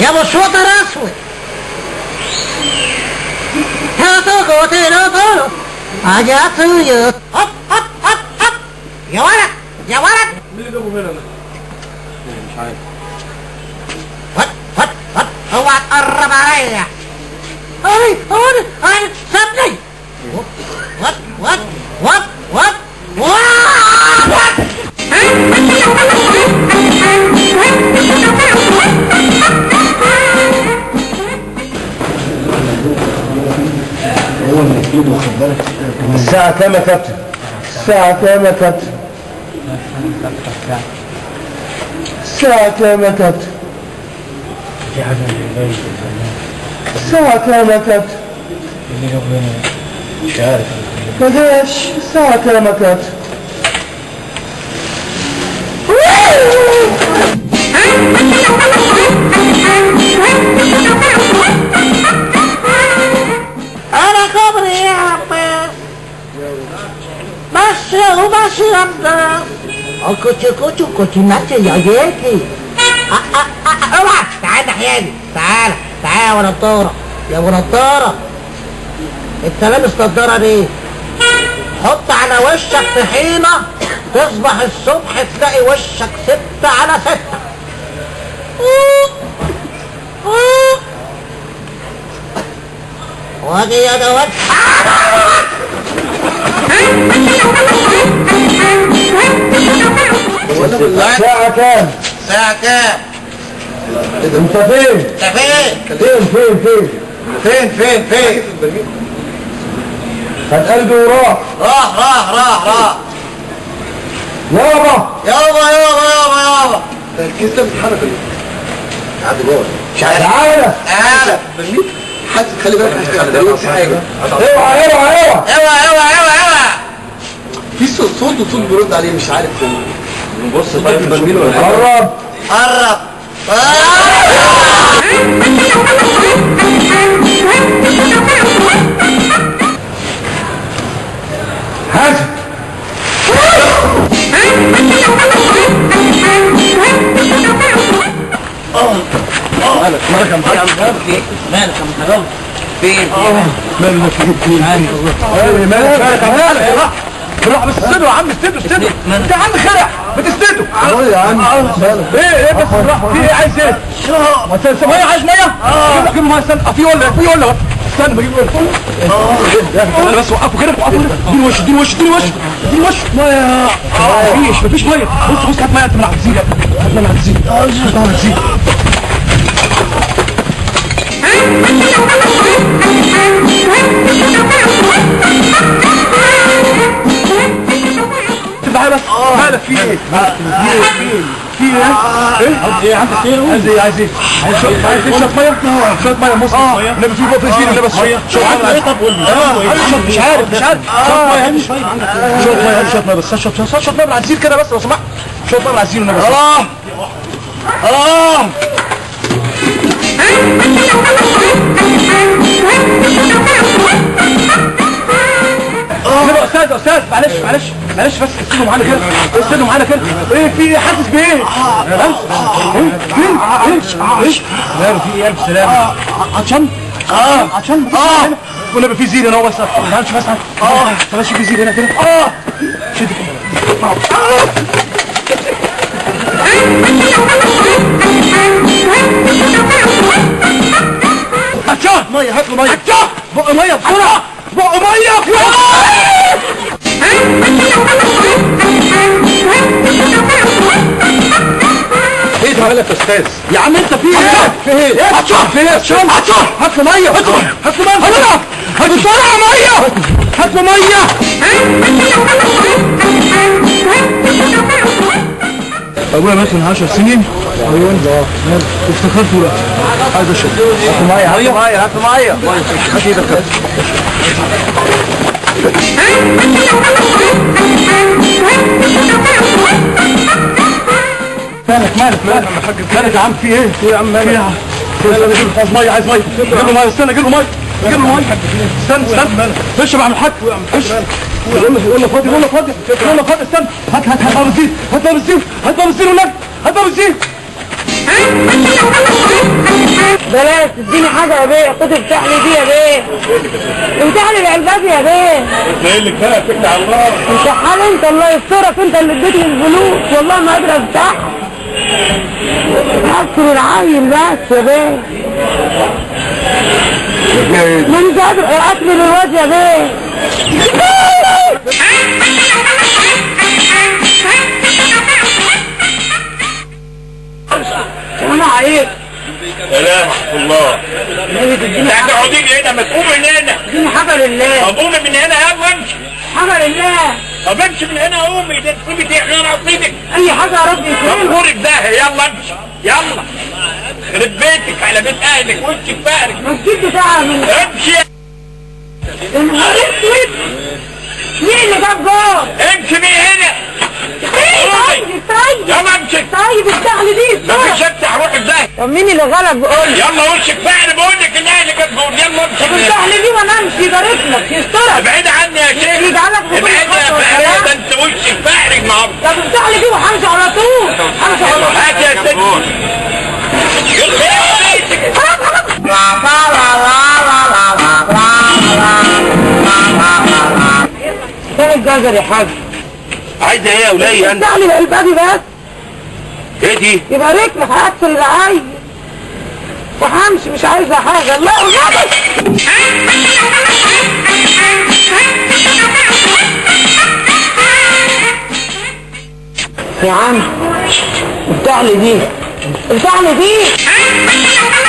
يا مشوطة اسود هاتو قوتي لو طولو اجاتو يو هب هب هب هب يا ولد يا ولد مين اللي جابه هنا ده؟ مش عارف فت فت فت اوعى تقرب عليا اي انا انا سابني وات وات وات وات وات الساعة كام يا كابتن؟ الساعة كام يا كابتن؟ الساعة كام يا كابتن؟ الساعة كام يا كابتن؟ مش عارف ما جاش الساعة كام يا كابتن؟ انا كبري يا عباس بس وبس يا عباس كوتشي كوتشي كوتشي ماتي يا جيكي اوعى تعال ناحيتي تعال تعال يا ابو نضاره يا ابو نضاره انت لابس نضاره ليه؟ حط على وشك طحينه تصبح الصبح تلاقي وشك ستة على ستة وادي يا دوات الساعة كام؟ الساعة كام؟ انت فين؟ انت فين؟ فين فين فين؟ فين فين فين؟ هات قلبي وراك راح راح راح راح يابا يابا يابا يابا يابا الكيس ده بيتحرك قاعد جوه تعالى تعالى حد خلي بالك حد على ده حاجه اوعى اوعى اوعى اوعى اوعى اوعى اوعى في صوت صوت وصوت بيرد عليه مش عارف بص طيب البرميل ولا قرب قرب حاسب مالك مالك يا محمد مالك يا محمد فين مالك فين مالك مالك مالك روح بس استنوا يا عم استنوا استنوا انت يا عم خلع ما تستنوا يا عم ايه ايه بس روح في ايه عايز ايه؟ ما تنسى ميه عايز ميه؟ جيب جيب ميه استنى في ولا في ولا استنى بجيب ولا بس وقفوا كده وقفوا كده اديني وش اديني وش اديني وش اديني وش ميه مفيش مفيش ميه بص بص هات ميه انت من على الجزيره هات ميه من على الجزيره هات ميه من على الجزيره تعالى بس مالك في ايه؟ في ايه؟ ايه؟ ايه عندك ايه؟ عايز ايه؟ عايز ايه؟ عايز شوية عايز ايه؟ شوية مية؟ شوية مية مصر اه النبي في بقى فلسطين النبي بس شوية شوية ايه طب قول لي مش عارف مش عارف شوية مية شوية مية شوية مية شوية مية بس شوية شوية شوية مية من العزيز كده بس لو سمحت شوية مية من العزيز النبي الله الله لا استاذ استاذ معلش معلش معلش بس استنوا معانا كده استنوا معانا كده ايه في ايه حاسس بايه؟ ها؟ ايه؟ فين؟ ايه؟ ايه؟ لا في ايه الف سلامة عطشان؟ اه عطشان اه والنبي في زير هنا هو بس تعالش بس اه ماشي في زير هنا كده اه شد عطشان ميه هات له ميه عطشان بق ميه بسرعه بق ميه ايه ده مالك يا استاذ يا عم انت في ايه في ايه عطشان في ايه عطشان عطشان هات له ميه هات له هات له ميه بسرعه هات بسرعه ميه هات له ميه ابويا مات من 10 سنين ايوه اه افتكرت ولا عايز اشرب هات ميه هات ميه هات ميه هات ايدك كده. مالك مالك مالك مالك يا عم في ايه؟ في يا عم مالك؟ في يلا نجيب عايز ميه عايز ميه جيب له ميه استنى جيب له ميه جيب له ميه استنى استنى اشرب يا عم الحاج اشرب يقول لك يقول لك فاضي يقول لك فاضي يقول لك فاضي استنى هات هات هات باب الزيت هات باب الزيت هات باب الزيت والنبي هات باب الزيت بلاش اديني حاجة يا بيه خد افتح لي دي يا بيه افتح لي العلباب يا بيه ايه اللي كده اتكل على الله افتحها لي انت الله يسترك انت اللي اديتني الفلوس والله ما قادر افتحها اكل العيل بس يا بيه مانيش قادر اكل للواد يا بيه انا عيب سلام ورحمة الله النبي تديني انت قاعدين هنا ما تقوم من هنا اديني حاجة لله طب قومي من هنا يلا امشي حاجة لله طب امشي من هنا قومي ده تسيبي دي غير عصيبك اي حاجة يا رب طب يكرمك غورك ده يلا امشي يلا خرب بيتك على بيت اهلك وشك فارك مسجد بتاعها من امشي يا نهار اسود مين اللي جاب جول؟ امشي من هنا طيب طيب يلا امشي طيب افتح لي دي ما فيش افتح روح ازاي طب مين اللي غلب قول لي يلا وشك فارك بقول لك ان اهلك جول يلا امشي طب من هنا. افتح لي دي وانا امشي يبارك لك يسترك ابعد عني يا شيخ يجعلك في كل ابعد خطوة يا وكلام. فارق ده انت وشك فارق النهارده طب افتح لي دي وهمشي على طول همشي على طول هات يا ست يخرب بيتك فين الجزر يا حاج؟ عايزه ايه يا وليه انت افتح لي العلبة دي بس ايه دي يبارك لك هقفل العين وهمشي مش عايزة حاجة الله يرحمك يا عم افتح لي دي افتح لي دي